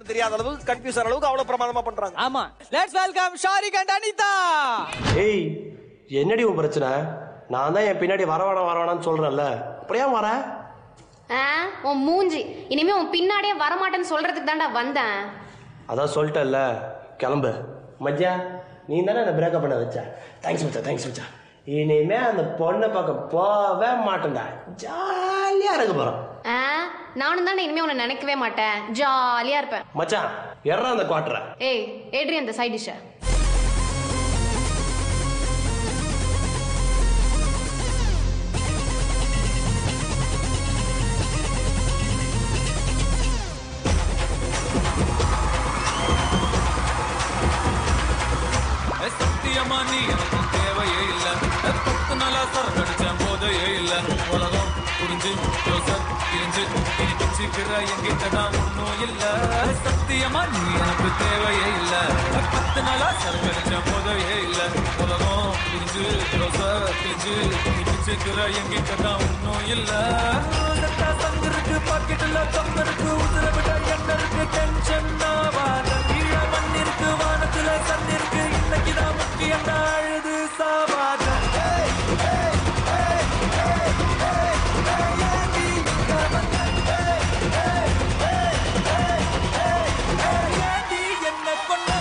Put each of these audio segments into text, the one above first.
தெரியாத அளவுக்கு கன்ஃபியூஸ் ஆன அளவுக்கு அவ்வளவு பிரமாதமா பண்றாங்க ஆமா let's welcome Shariq and Anitha ஏய் என்னடி உன் பிரச்சனை நான் தான் என் பின்னாடி வர வேணாம் வர வேணாம்னு சொல்றேன்ல அப்படியே வர ஆ உன் மூஞ்சி இனிமே உன் பின்னாடியே வரமாட்டேன்னு சொல்றதுக்கு தான்டா வந்தேன் அதான் சொல்லிட்டேன்ல கிளம்பு மஜ்ஜா நீ தானே என்ன பிரேக்கப் பண்ண வச்ச தேங்க்ஸ் மச்சா தேங்க்ஸ் மச்சா இனிமே அந்த பொண்ணை பார்க்க போவே மாட்டேன்டா ஜாலியா இருக்க போறோம் ஆ நானும் தானே இனிமே உன்னை நினைக்கவே மாட்டேன் ஜாலியா இருப்பேன் மச்சான் எறா அந்த குவாட்டரை ஏய் ஏட்ரி அந்த சைட் டிஷ்ஷை சத்தியமா நீ எனக்கு தேவையே இல்ல பத்து நாளா சரக்கடிச்சேன் போதையே இல்ல உலகம் புரிஞ்சு யோசர் பிரிஞ்சு நீ பிச்சுக்கிற என்கிட்ட தான் ஒன்றும் இல்ல சத்தியமா நீ எனக்கு தேவையே இல்ல பத்து நாளா சரக்கடிச்சேன் போதையே இல்ல உலகம் பிரிஞ்சு யோசர் பிரிஞ்சு நீ பிச்சுக்கிற என்கிட்ட தான் ஒன்றும் இல்ல சங்கு இருக்கு பாக்கெட்டுல தம் இருக்கு உதிர விட என்ன இருக்கு டென்ஷன் ஆவாத கீழே மண் இருக்கு வானத்துல சன் இருக்கு இன்னைக்குதான் முக்கியம் அழுது சாவாத என்ன கொண்ட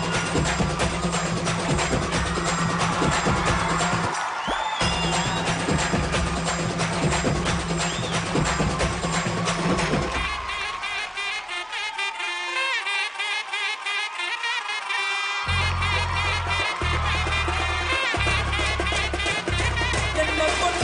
என்ன கொண்ட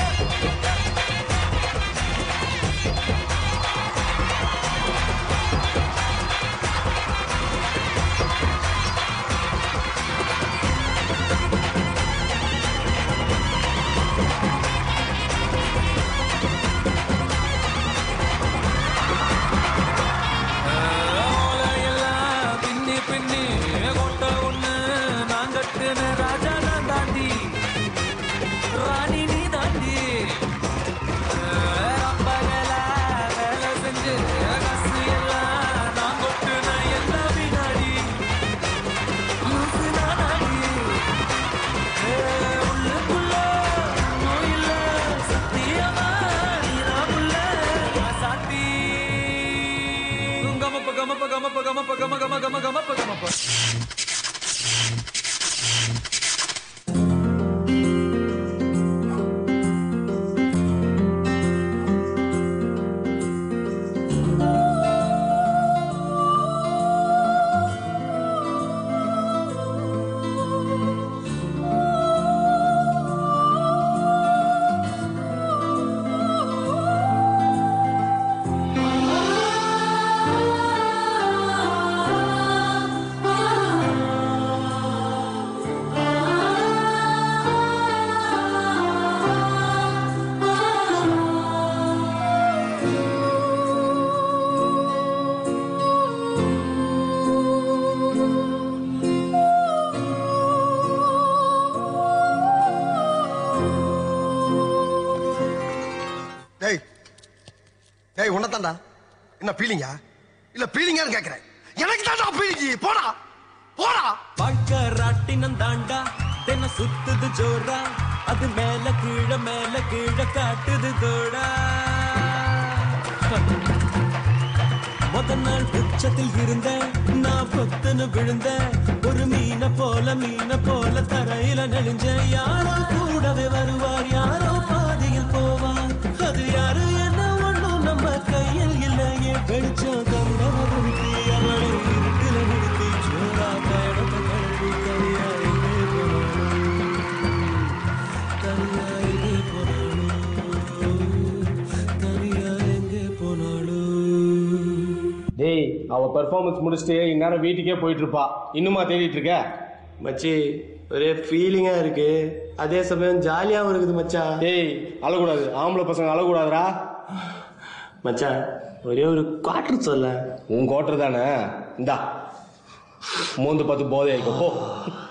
ஓலையெல்லாம் பின்னி பின்னி கொட்ட ஒண்ணு நான் கட்டுன ராஜா நான் தாண்டி ராணி நீ தாண்டி அப்பகலா வேலை செஞ்சு காசு எல்லாம் நான் கொட்டுன எல்லா வினாடி லூசு நானாடி ஏ, உள்ளுக்குள்ள ஒண்ணும் இல்ல, சத்தியமா நீதான் உள்ள சாத்தி கமப்ப கமப்ப கமப்ப கமப்ப கம கம கம கமப்ப கமப்ப டேய் டேய் உன்னதான்டா என்ன பீலிங்கா இல்ல பீலிங்கான்னு கேக்குறேன் எனக்கு தான்டா பீலிங்கி போடா போடா வாழ்க்கை ராட்டினம் தாண்டா தின சுத்துது ஜோரா அது மேல கீழே மேல கீழே காட்டுது தோடா முத நாள் உச்சத்தில் இருந்த நான் பொத்துன்னு விழுந்த ஒரு மீனை போல மீனை போல தரையில நெளிஞ்ச யாரோ கூடவே வருவார் யாரோ பாதியில் போவார் அது யாரு என்ன ஒண்ணும் நம்ம கையில் இல்லையே வெளிச்சம் கண்டன நிறுத்தி அவளை இருட்டில நிறுத்தி ஜோரா பயணத்தை கழுவி தனியா எங்கே போனாலும் தனியா எங்கே போனாலும் தனியா எங்கே போனாலும் டேய் அவ பெர்ஃபார்மன்ஸ் முடிச்சுட்டு இந்நேரம் வீட்டுக்கே போயிட்டு இருப்பா இன்னுமா தேடிட்டு இருக்க மச்சி ஒரே ஃபீலிங்கா இருக்கு அதே சமயம் ஜாலியாவும் இருக்குது மச்சான் டேய் அழக்கூடாது ஆம்பளை பசங்க அழக்கூடாதுடா மச்சான் ஒரே ஒரு குவார்டர் சொல்ல உன் குவார்டர் தானே இந்தா மூந்து பார்த்து போதை ஆயிக்கோ போ